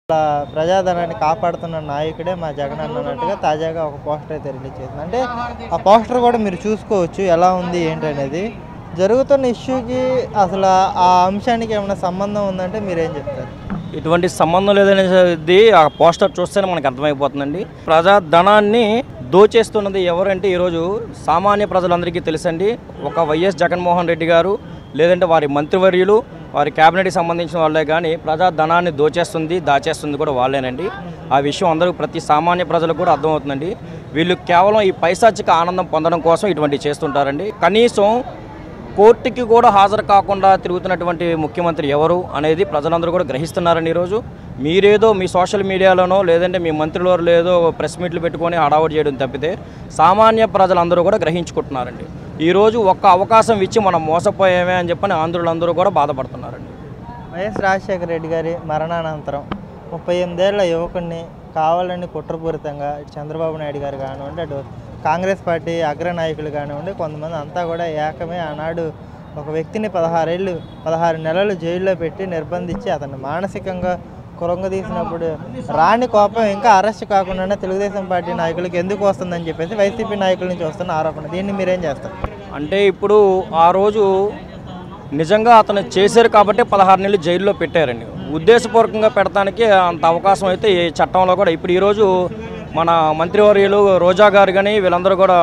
ఇలా ప్రజాధనాన్ని కాపాడుతున్న నాయకుడే మా జగన్ అన్న అన్నట్టుగా తాజాగా ఒక పోస్టర్ అయితే రిలీజ్ చేసింది అంటే ఆ పోస్టర్ కూడా మీరు చూసుకోవచ్చు ఎలా ఉంది ఏంటి అనేది జరుగుతున్న ఇష్యూకి అసలు ఆ అంశానికి ఏమైనా సంబంధం ఉందంటే మీరేం చెప్తారు ఎటువంటి సంబంధం లేదనేది ఆ పోస్టర్ చూస్తేనే మనకు అర్థమైపోతుందండి ప్రజా ధనాన్ని దోచేస్తున్నది ఎవరంటే ఈరోజు సామాన్య ప్రజలందరికీ తెలుసండి ఒక వైఎస్ జగన్మోహన్ రెడ్డి గారు లేదంటే వారి మంత్రివర్యులు వారి క్యాబినెట్కి సంబంధించిన వాళ్ళే కానీ ప్రజా ధనాన్ని దోచేస్తుంది దాచేస్తుంది కూడా వాళ్ళేనండి ఆ విషయం అందరూ ప్రతి సామాన్య ప్రజలకు కూడా అర్థమవుతుందండి వీళ్ళు కేవలం ఈ పైశాచిక ఆనందం పొందడం కోసం ఇటువంటి చేస్తుంటారండి కనీసం కోర్టుకి కూడా హాజరు కాకుండా తిరుగుతున్నటువంటి ముఖ్యమంత్రి ఎవరు అనేది ప్రజలందరూ కూడా గ్రహిస్తున్నారండి ఈరోజు మీరేదో మీ సోషల్ మీడియాలోనో లేదంటే మీ మంత్రులు లేదో ప్రెస్ మీట్లు పెట్టుకొని హడావుడి చేయడం తప్పితే సామాన్య ప్రజలందరూ కూడా గ్రహించుకుంటున్నారండి ఈరోజు ఒక్క అవకాశం ఇచ్చి మనం మోసపోయామే అని చెప్పని ఆంధ్రులందరూ కూడా బాధపడుతున్నారండి వైఎస్ రాజశేఖర రెడ్డి గారి మరణానంతరం ముప్పై ఎనిమిదేళ్ల యువకుడిని కావాలని కుట్రపూరితంగా ఇటు చంద్రబాబు నాయుడు గారు కానివ్వండి అటు కాంగ్రెస్ పార్టీ అగ్రనాయకులు కానివ్వండి కొంతమంది అంతా కూడా ఏకమే ఆనాడు ఒక వ్యక్తిని పదహారేళ్ళు పదహారు నెలలు జైల్లో పెట్టి నిర్బంధించి అతన్ని మానసికంగా కురంగదీసినప్పుడు రాని కోపం ఇంకా అరెస్ట్ కాకుండానే తెలుగుదేశం పార్టీ నాయకులకు ఎందుకు వస్తుందని చెప్పేసి వైసీపీ నాయకుల నుంచి వస్తున్న ఆరోపణ దీన్ని మీరేం చేస్తారు అంటే ఇప్పుడు ఆ రోజు నిజంగా అతను చేశారు కాబట్టి పదహారు నెలలు జైల్లో పెట్టారండి ఉద్దేశపూర్వకంగా పెడతానికి అంత అవకాశం అయితే ఈ చట్టంలో కూడా ఇప్పుడు ఈరోజు మన మంత్రివర్యులు రోజా గారు కానీ వీళ్ళందరూ కూడా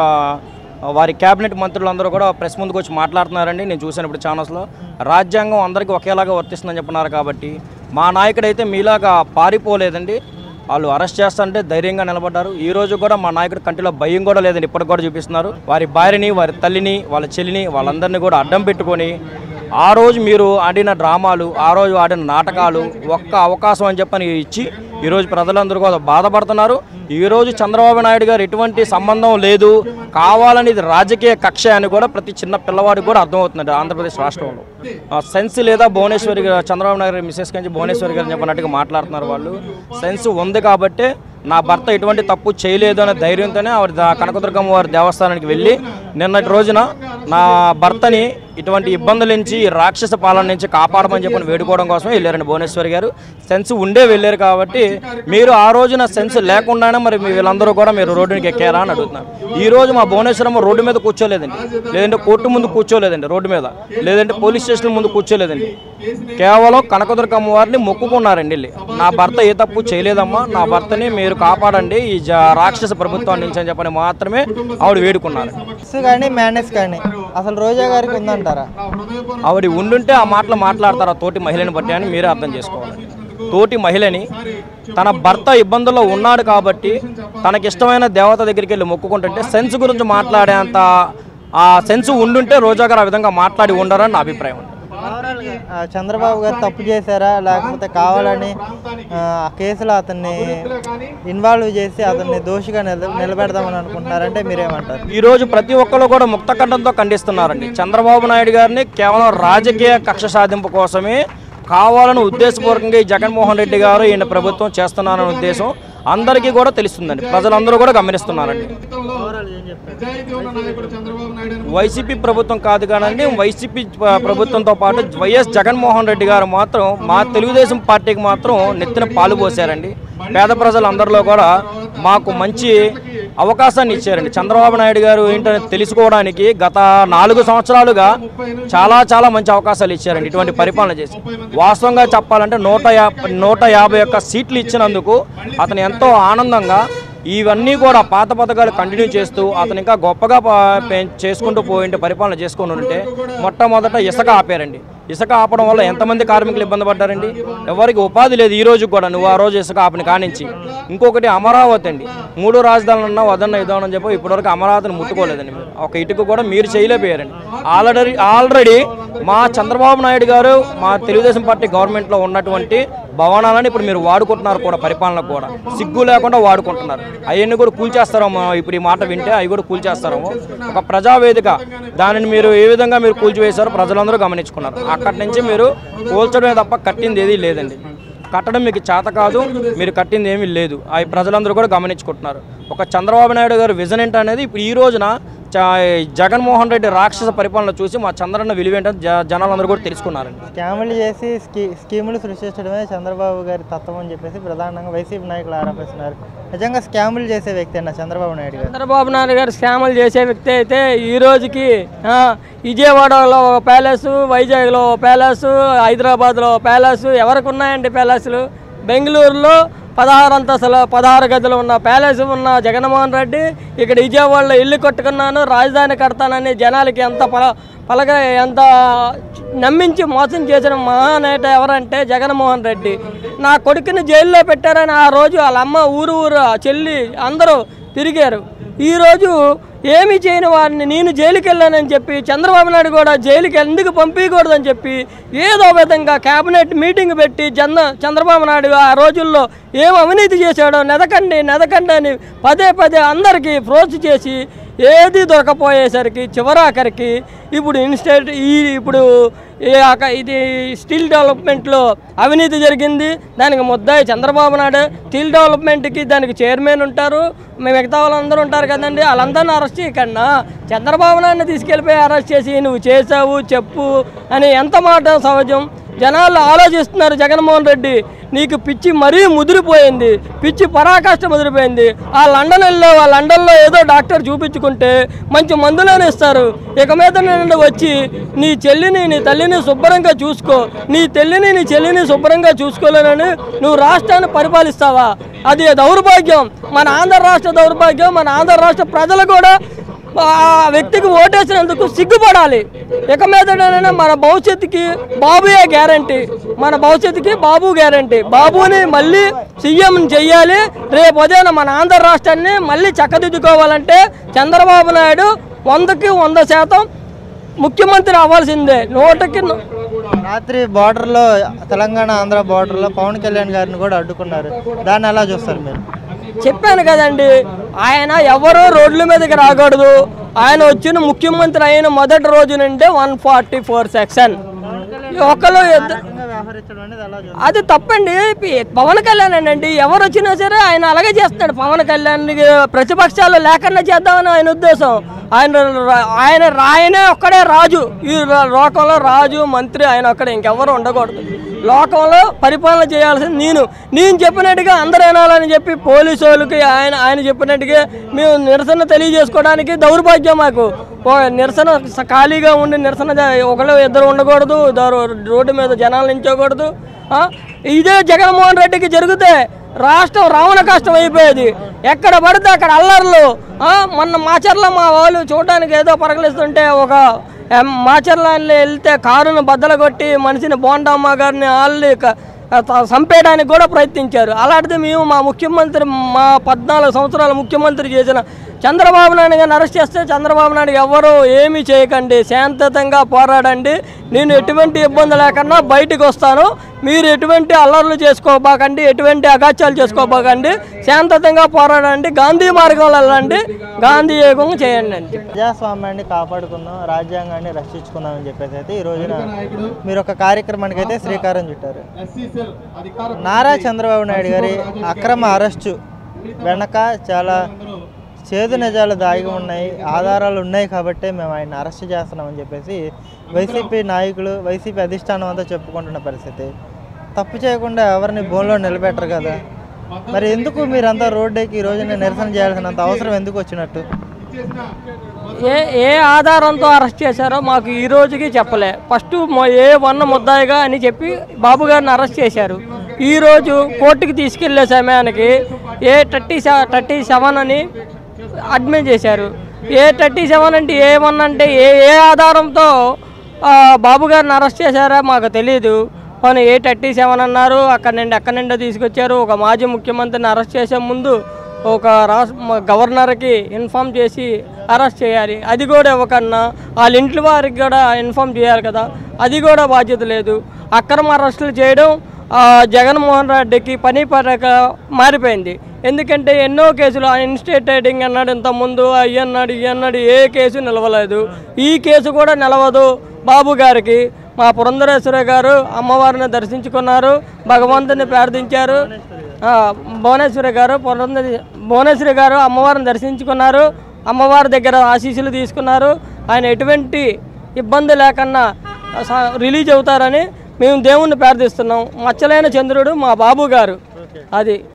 వారి క్యాబినెట్ మంత్రులందరూ కూడా ప్రెస్ ముందుకు వచ్చి మాట్లాడుతున్నారండి నేను చూశాను ఇప్పుడు ఛానల్స్లో రాజ్యాంగం అందరికీ ఒకేలాగా వర్తిస్తుందని చెప్తున్నారు కాబట్టి మా నాయకుడైతే మీలాగా పారిపోలేదండి వాళ్ళు అరెస్ట్ చేస్తారంటే ధైర్యంగా నిలబడ్డారు ఈ రోజు కూడా మా నాయకుడు కంటిలో భయం కూడా లేదని ఇప్పటికి కూడా చూపిస్తున్నారు వారి భార్యని వారి తల్లిని వాళ్ళ చెల్లిని వాళ్ళందరినీ కూడా అడ్డం పెట్టుకొని ఆ రోజు మీరు ఆడిన డ్రామాలు ఆ రోజు ఆడిన నాటకాలు ఒక్క అవకాశం అని చెప్పని ఇచ్చి ఈరోజు ప్రజలందరూ కూడా బాధపడుతున్నారు ఈరోజు చంద్రబాబు నాయుడు గారు ఎటువంటి సంబంధం లేదు కావాలని ఇది రాజకీయ కక్ష అని కూడా ప్రతి చిన్న పిల్లవాడికి కూడా అర్థమవుతుందండి ఆంధ్రప్రదేశ్ రాష్ట్రంలో ఆ సెన్స్ లేదా భువనేశ్వరి గారు చంద్రబాబు నాయుడు గారి మిసెస్ కంచి భువనేశ్వరి గారు చెప్పినట్టుగా మాట్లాడుతున్నారు వాళ్ళు సెన్స్ ఉంది కాబట్టి నా భర్త ఎటువంటి తప్పు చేయలేదు అనే ధైర్యంతోనే ఆవిడ దా- కనకదుర్గమ్మ వారి దేవస్థానానికి వెళ్ళి నిన్నటి రోజున నా భర్తని ఇటువంటి ఇబ్బందుల నుంచి ఈ రాక్షస పాలన నుంచి కాపాడమని చెప్పని వేడుకోవడం కోసమే వెళ్ళారండి భువనేశ్వరి గారు సెన్స్ ఉండే వెళ్ళారు కాబట్టి మీరు ఆ రోజున సెన్స్ లేకుండానే మరి మీ వీళ్ళందరూ కూడా మీరు రోడ్డుకి ఎక్కారా అని అడుగుతున్నారు ఈ రోజు మా భువనేశ్వరమ్మ రోడ్డు మీద కూర్చోలేదండి లేదంటే కోర్టు ముందు కూర్చోలేదండి రోడ్డు మీద లేదంటే పోలీస్ స్టేషన్ ముందు కూర్చోలేదండి కేవలం కనకదుర్గమ్మ వారిని మొక్కుకున్నారండి వెళ్ళి నా భర్త ఏ తప్పు చేయలేదమ్మా నా భర్తని మీరు కాపాడండి ఈ జ- రాక్షస ప్రభుత్వం నుంచి అని చెప్పని మాత్రమే ఆవిడ వేడుకున్నారు మిస్ కానీ మేనేజ్ కానీ అసలు రోజా గారికి ఉందంటారా ఆవిడ ఉండుంటే ఆ మాటలు మాట్లాడతారు ఆ తోటి మహిళని బట్టి అని మీరే అర్థం చేసుకోవాలి తోటి మహిళని తన భర్త ఇబ్బందుల్లో ఉన్నాడు కాబట్టి తనకిష్టమైన దేవత దగ్గరికి వెళ్ళి మొక్కుకుంటుంటే సెన్స్ గురించి మాట్లాడేంత ఆ సెన్స్ ఉండుంటే రోజా గారు ఆ విధంగా మాట్లాడి ఉండరని నా అభిప్రాయం అండి ఓవరాల్గా, ఆ, చంద్రబాబు గారు తప్పు చేశారా లేకపోతే కావాలని ఆ, ఆ కేసులో అతన్ని ఇన్వాల్వ్ చేసి అతన్ని దోషిగా నిల నిలబెడదామని అనుకుంటున్నారంటే మీరేమంటారు ఈ రోజు ప్రతి ఒక్కరు కూడా ముక్త కంఠంతో ఖండిస్తున్నారండి చంద్రబాబు నాయుడు గారిని కేవలం రాజకీయ కక్ష సాధింపు కోసమే కావాలని ఉద్దేశపూర్వకంగా ఈ జగన్మోహన్ రెడ్డి గారు ఈయన ప్రభుత్వం చేస్తున్నారనే ఉద్దేశం అందరికీ కూడా తెలుస్తుందండి ప్రజలందరూ కూడా గమనిస్తున్నారండి వైసీపీ ప్రభుత్వం కాదు కానండి వైసీపీ ప- ప్రభుత్వంతో పాటు వైఎస్ జగన్మోహన్ రెడ్డి గారు మాత్రం మా తెలుగుదేశం పార్టీకి మాత్రం నెత్తిన పాలు పోసారండి పేద ప్రజలందరిలో కూడా మాకు మంచి అవకాశాన్ని ఇచ్చారండి చంద్రబాబు నాయుడు గారు ఏంటని తెలుసుకోవడానికి గత నాలుగు సంవత్సరాలుగా చాలా చాలా మంచి అవకాశాలు ఇచ్చారండి ఇటువంటి పరిపాలన చేసి వాస్తవంగా చెప్పాలంటే నూట యా నూట యాభై ఒక్క సీట్లు ఇచ్చినందుకు అతను ఎంతో ఆనందంగా ఇవన్నీ కూడా పాత పథకాలు కంటిన్యూ చేస్తూ అతను ఇంకా గొప్పగా ప- పెం- చేసుకుంటూ పోయింటే పరిపాలన చేసుకుని ఉంటే మొట్టమొదట ఇసుక ఆపారండి ఇసుక ఆపడం వల్ల ఎంతమంది కార్మికులు ఇబ్బంది పడ్డారండి ఎవరికి ఉపాధి లేదు ఈ రోజు కూడా నువ్వు ఆ రోజు ఇసుక ఆపిన కానించి ఇంకొకటి అమరావతి అండి మూడు రాజధానులు ఉన్నా వదన్న ఇద్దామని చెప్పి ఇప్పటివరకు అమరావతిని ముట్టుకోలేదండి మీరు ఒక ఇటుక కూడా మీరు చేయలేకపోయారండి ఆల్రెడీ ఆల్రెడీ మా చంద్రబాబు నాయుడు గారు మా తెలుగుదేశం పార్టీ గవర్నమెంట్లో ఉన్నటువంటి భవనాలను ఇప్పుడు మీరు వాడుకుంటున్నారు కూడా పరిపాలన కూడా సిగ్గు లేకుండా వాడుకుంటున్నారు అవన్నీ కూడా కూల్చేస్తారేమో ఇప్పుడు ఈ మాట వింటే అవి కూడా కూల్చేస్తారేమో ఒక ప్రజావేదిక దానిని మీరు ఏ విధంగా మీరు కూల్చివేశారో ప్రజలందరూ గమనించుకున్నారు అక్కడి నుంచి మీరు కూల్చడమే తప్ప కట్టింది ఏదీ లేదండి కట్టడం మీకు చేత కాదు మీరు కట్టింది ఏమీ లేదు అవి ప్రజలందరూ కూడా గమనించుకుంటున్నారు ఒక చంద్రబాబు నాయుడు గారు విజన్ ఏంటనేది ఇప్పుడు ఈ రోజున చ- జగన్మోహన్ రెడ్డి రాక్షస పరిపాలన చూసి మా చంద్రన్న విలువేంటో జ జనాలందరూ కూడా తెలుసుకున్నారండి స్కాములు చేసి స్కీ స్కీములు సృష్టించడమే చంద్రబాబు గారి తత్వం అని చెప్పేసి ప్రధానంగా వైసీపీ నాయకులు ఆరోపిస్తున్నారు నిజంగా స్కాములు చేసే వ్యక్తి అన్న చంద్రబాబు నాయుడు గారు చంద్రబాబు నాయుడు గారు స్కాములు చేసే వ్యక్తి అయితే ఈ రోజుకి ఆ, విజయవాడలో ఒక ప్యాలెస్ వైజాగ్లో ఒక ప్యాలెస్ హైదరాబాద్లో ఒక ప్యాలెస్ ఎవరికి ఉన్నాయండి ప్యాలెస్లు బెంగళూరులో పదహారు అంతస్తుల పదహారు గదులు ఉన్న ప్యాలెస్ ఉన్న జగన్మోహన్ రెడ్డి ఇక్కడ విజయవాడలో ఇల్లు కట్టుకున్నాను రాజధాని కడతానని జనాలకి ఎంత పల పలక ఎంత నమ్మించి మోసం చేసిన మహానేత ఎవరంటే జగన్మోహన్ రెడ్డి నా కొడుకుని జైల్లో పెట్టారని ఆ రోజు వాళ్ళ అమ్మ ఊరు ఊరు ఆ చెల్లి అందరూ తిరిగారు ఈరోజు ఏమి చేయని వారిని నేను జైలుకి వెళ్ళానని చెప్పి చంద్రబాబు నాయుడు కూడా జైలుకి ఎందుకు పంపించకూడదని చెప్పి ఏదో విధంగా కేబినెట్ మీటింగ్ పెట్టి చంద్ర చంద్రబాబు నాయుడు ఆ రోజుల్లో ఏం అవినీతి చేశాడో నెదకండి నెదకండి అని పదే పదే అందరికీ ప్రోత్స చేసి ఏది దొరకపోయేసరికి చివరాఖరికి ఇప్పుడు ఇన్స్టేట్ ఈ ఇప్పుడు ఈ ఆక- ఇది స్టీల్ డెవలప్మెంట్లో అవినీతి జరిగింది దానికి ముద్దాయి చంద్రబాబు నాయుడు స్టీల్ డెవలప్మెంట్కి దానికి చైర్మన్ ఉంటారు మేము మిగతా వాళ్ళందరూ ఉంటారు కదండి వాళ్ళందరినీ అరెస్ట్ చేయకన్నా చంద్రబాబు నాయుడిని తీసుకెళ్ళిపోయి అరెస్ట్ చేసి నువ్వు చేసావు చెప్పు అని ఎంత మాట సహజం జనాలు ఆలోచిస్తున్నారు జగన్మోహన్ రెడ్డి నీకు పిచ్చి మరీ ముదిరిపోయింది పిచ్చి పరాకాష్ట ముదిరిపోయింది ఆ లండన్ వెళ్ళో ఆ లండన్లో ఏదో డాక్టర్ చూపించుకుంటే మంచి మందులోనే ఇస్తారు ఇక మీద నుండి వచ్చి నీ చెల్లిని నీ తల్లిని శుభ్రంగా చూసుకో నీ తల్లిని నీ చెల్లిని శుభ్రంగా చూసుకోలేనని నువ్వు రాష్ట్రాన్ని పరిపాలిస్తావా అది దౌర్భాగ్యం మన ఆంధ్ర రాష్ట్ర దౌర్భాగ్యం మన ఆంధ్ర రాష్ట్ర ప్రజలు కూడా ఆ వ్యక్తికి ఓటేసినందుకు సిగ్గుపడాలి ఇక మీదటైనా మన భవిష్యత్తుకి బాబుయే గ్యారంటీ మన భవిష్యత్తుకి బాబు గ్యారంటీ బాబుని మళ్ళీ సీఎం చెయ్యాలి రేపు ఉదయం మన ఆంధ్ర రాష్ట్రాన్ని మళ్ళీ చక్కదిద్దుకోవాలంటే చంద్రబాబు నాయుడు వందకి వంద శాతం ముఖ్యమంత్రి అవ్వాల్సిందే నూటకి ను- రాత్రి బార్డర్లో తెలంగాణ ఆంధ్ర బార్డర్లో పవన్ కళ్యాణ్ గారిని కూడా అడ్డుకున్నారు దాన్ని ఎలా చూస్తారు మీరు చెప్పాను కదండి ఆయన ఎవరో రోడ్ల మీదకి రాకూడదు ఆయన వచ్చిన ముఖ్యమంత్రి అయిన మొదటి రోజు నుండే వన్ ఫార్టీ ఫోర్ సెక్షన్ ఒకరు ఇద్దరు రకంగా వ్యవహరించడం అనేది ఎలా చూస్తారు అది తప్పండి పి- పవన్ కళ్యాణ్ అండి ఎవరు వచ్చినా సరే ఆయన అలాగే చేస్తాడు పవన్ కళ్యాణ్ ప్రతిపక్షాలు లేకుండా చేద్దామని ఆయన ఉద్దేశం ఆయన రా- ఆయన ఆయనే ఒక్కడే రాజు ఈ రా- లోకంలో రాజు మంత్రి ఆయన ఒక్కడే ఇంకెవరు ఉండకూడదు లోకంలో పరిపాలన చేయాల్సింది నేను నేను చెప్పినట్టుగా అందరూ వినాలని చెప్పి పోలీసు వాళ్ళకి ఆయన ఆయన చెప్పినట్టుగా మేము నిరసన తెలియజేసుకోవడానికి దౌర్భాగ్యం మాకు ఓ నిరసన స- ఖాళీగా ఉండి నిరసన జ- ఒకళ్ళు ఇద్దరు ఉండకూడదు దారు- రోడ్డు మీద జనాలు నించోకూడదు ఆ? ఇదే జగన్మోహన్ రెడ్డికి జరిగితే రాష్ట్రం రావణ కష్టం అయిపోయేది ఎక్కడ పడితే అక్కడ అల్లర్లు ఆ? మొన్న మాచర్ల మా వాళ్ళు చూడడానికి ఏదో పరగలిస్తుంటే ఒక ఎం, మాచర్ల వెళ్తే కారును బద్దలు కొట్టి మనిషిని బోండమ్మ గారిని వాళ్ళని క- త- చంపేయడానికి కూడా ప్రయత్నించారు అలాంటిది మేము మా ముఖ్యమంత్రి మా పద్నాలుగు సంవత్సరాల ముఖ్యమంత్రి చేసిన చంద్రబాబు నాయుడు గారిని అరెస్ట్ చేస్తే చంద్రబాబు నాయుడు ఎవరు ఏమీ చేయకండి శాంతతంగా పోరాడండి నేను ఎటువంటి ఇబ్బంది లేకుండా బయటికి వస్తాను మీరు ఎటువంటి అల్లర్లు చేసుకోబాకండి ఎటువంటి అగాత్యాలు చేసుకోబాకండి శాంతతంగా పోరాడండి గాంధీ మార్గంలో వెళ్ళండి గాంధీ యోగం చేయండి అని చెప్పి ప్రజాస్వామ్యాన్ని కాపాడుకుందాం రాజ్యాంగాన్ని రక్షించుకుందాం అని చెప్పేసి అయితే ఈ రోజున మీరు ఒక కార్యక్రమానికి అయితే శ్రీకారం చుట్టారు నారా చంద్రబాబు నాయుడు గారి అక్రమ అరెస్టు వెనక చాలా చేదు నిజాలు దాగి ఉన్నాయి ఆధారాలు ఉన్నాయి కాబట్టే మేము ఆయన అరెస్ట్ చేస్తున్నామని చెప్పేసి వైసీపీ నాయకులు వైసీపీ అధిష్టానం అంతా చెప్పుకుంటున్న పరిస్థితి తప్పు చేయకుండా ఎవరిని భూమిలో నిలబెట్టరు కదా మరి ఎందుకు మీరంతా రోడ్డుకి ఈ రోజున నిరసన చేయాల్సినంత అవసరం ఎందుకు వచ్చినట్టు ఏ ఏ ఆధారంతో అరెస్ట్ చేశారో మాకు ఈ రోజుకి చెప్పలే ఫస్ట్ మొ- ఏ వన్న ముద్దాయిగా అని చెప్పి బాబు గారిని అరెస్ట్ చేశారు ఈ రోజు కోర్టుకి తీసుకెళ్లే సమయానికి ఏ థర్టీ థర్టీ సెవెన్ అని అడ్మిట్ చేశారు ఏ థర్టీ సెవెన్ అంటే ఏ వన్ అంటే ఏ ఏ ఆధారంతో ఆ, బాబు గారిని అరెస్ట్ చేశారో మాకు తెలియదు కానీ ఏ థర్టీ సెవెన్ అన్నారు అక్కడ నుండి అక్కడ నుండి తీసుకొచ్చారు ఒక మాజీ ముఖ్యమంత్రిని అరెస్ట్ చేసే ముందు ఒక రాష్ట్ర మ- గవర్నర్కి ఇన్ఫామ్ చేసి అరెస్ట్ చేయాలి అది కూడా ఇవ్వకన్నా వాళ్ళ ఇంటి వారికి కూడా ఇన్ఫామ్ చేయాలి కదా అది కూడా బాధ్యత లేదు అక్రమ అరెస్టులు చేయడం ఆ, జగన్మోహన్ రెడ్డికి పని పడక మారిపోయింది ఎందుకంటే ఎన్నో కేసులు ఇన్స్టేట్ రైడింగ్ అన్నాడు ఇంతకుముందు అయ్యి అన్నాడు ఇవి అన్నాడు ఏ కేసు నిలవలేదు ఈ కేసు కూడా నిలవదు బాబు గారికి మా పురంధరేశ్వర గారు అమ్మవారిని దర్శించుకున్నారు భగవంతుని ప్రార్థించారు ఆ, భువనేశ్వరి గారు పురంధరి భువనేశ్వరి గారు అమ్మవారిని దర్శించుకున్నారు అమ్మవారి దగ్గర ఆశీస్సులు తీసుకున్నారు ఆయన ఎటువంటి ఇబ్బంది లేకుండా స- రిలీజ్ అవుతారని మేము దేవుణ్ణి ప్రార్థిస్తున్నాం మచ్చలైన చంద్రుడు మా బాబు గారు అది